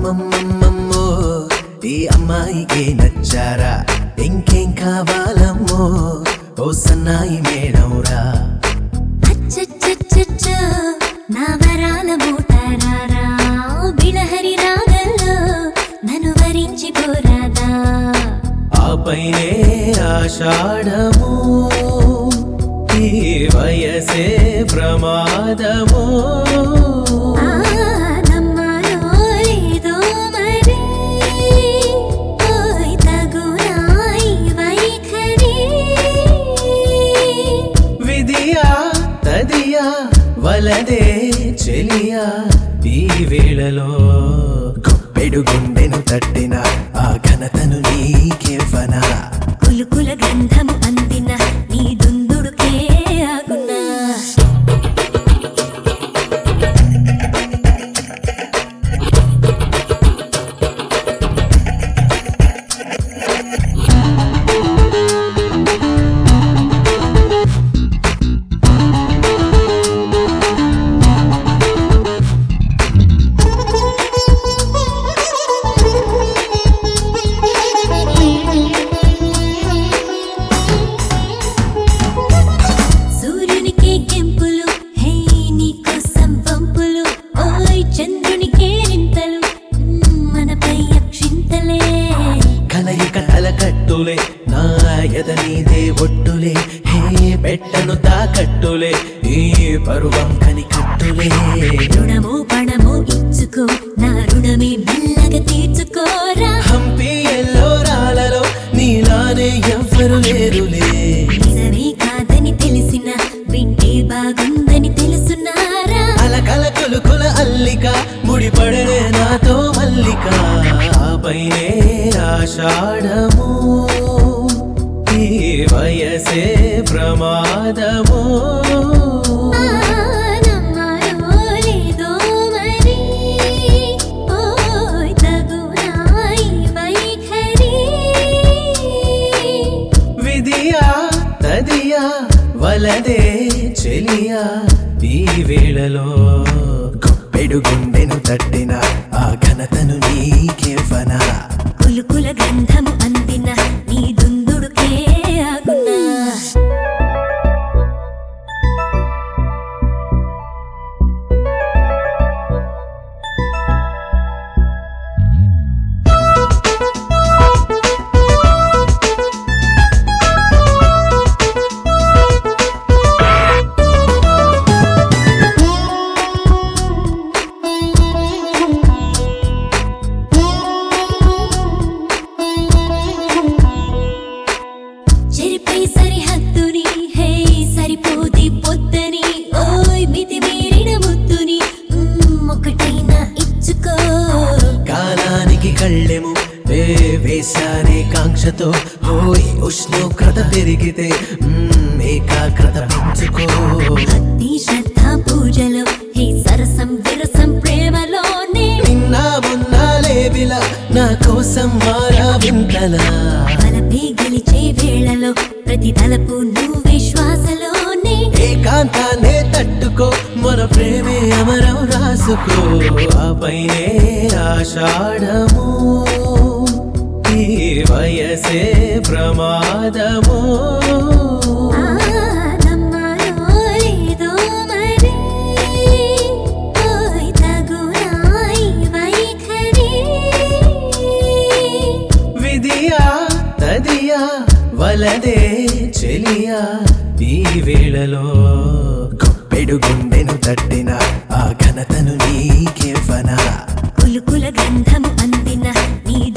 అమ్మమ్మమ్మమ్మమ్మో ఈ అమ్మాయికి నచ్చారా ఇంకేం కావాలమ్మో ఓ సన్నాయి మేడంరా అచ్చచ్చచ్చచ్చ, నా వరాల మూటారారా బిళహరి రాగంలో నన్ను వరించి పోరాదా ఆపైనే ఆషాఢము ఈ వయసే ప్రమాదము ఆ, నమ్మాలో లేదో మరి ఓయ్ తగునా ఈ వైఖరి విధియా తదియా వలదే చెలియా ఈ వేళలో గుప్పెడు గుండెను తట్టిన ఆ ఘనతను నీకేవనా కులుకుల గంధము అందిన నీ దుందుడుకే ఆగునా సూర్యునికే కెంపులు హే నీకోసం పంపులు ఓయ్ చంద్రునికే రింతలు మ్మ్, మనపై అక్షింతలే కలయిక కట్టులే నా ఎద నీదే ఒట్టులే హే పెట్టను తాకట్టులే ఈ పరువం కని కట్టులే రుణము పణము ఇచ్చుకో నా రుణమే మెల్లగా తీర్చుకోరా హంపి ఎల్లో రాలలో నీలానే ఎవ్వరు లేరులే నిజమే కాదని తెలిసిన వింటే బాగుందని తెలుసున్నారా అలకల కులుకుల అల్లిక ముడిపడనే నాతో మల్లిక ఆపైనే ఆషాఢము ఈ వయసే ప్రమాదము ఆ, నమ్మాలో లేదో మరి ఓయ్ తగునా ఈ వైఖరి విధియా తదియా వలదే చెలియా ఈ వేళలో గుప్పెడు గుండెను తట్టిన ఆ ఘనతను నీకేవనా కులుకుల గంధము అందిన నీ దుందుడుకే ఆగునా చెరిపై సరిహద్దుని హే సరిపోది పొద్దని ఓయ్ మితి మీరిన ముద్దుని మ్మ్, ఒకటైనా ఇచ్చుకో కాలానికి కళ్ళెము ఏ వేశానే కాంక్షతో హోయ్ ఉష్ణోగ్రత పెరిగితే మ్మ్, ఏకాగ్రత పెంచుకో భక్తి శ్రద్ధ పూజలో హే సరసం విరసం ప్రేమలోనే నిన్న మొన్న లేవిలా నా కోసం మారా వింతలా బలపే గెలిచే వేళలో ప్రతి తలపు నువ్వే శ్వాసలోనే ఏకాంతాన్నే తట్టుకో మన ప్రేమే అమరం రాసుకో ఆపైనే ఆషాఢము ఈ వయసే ప్రమాదము ఆ, నమ్మాలో లేదో మరి ఓయ్ తగునా ఈ వైఖరి విధియా తదియా వలదే చెలియా ఈ వేళలో గుప్పెడు గుండెను తట్టిన ఆ ఘనతను నీకేవనా కులుకుల గంధము అందిన నీ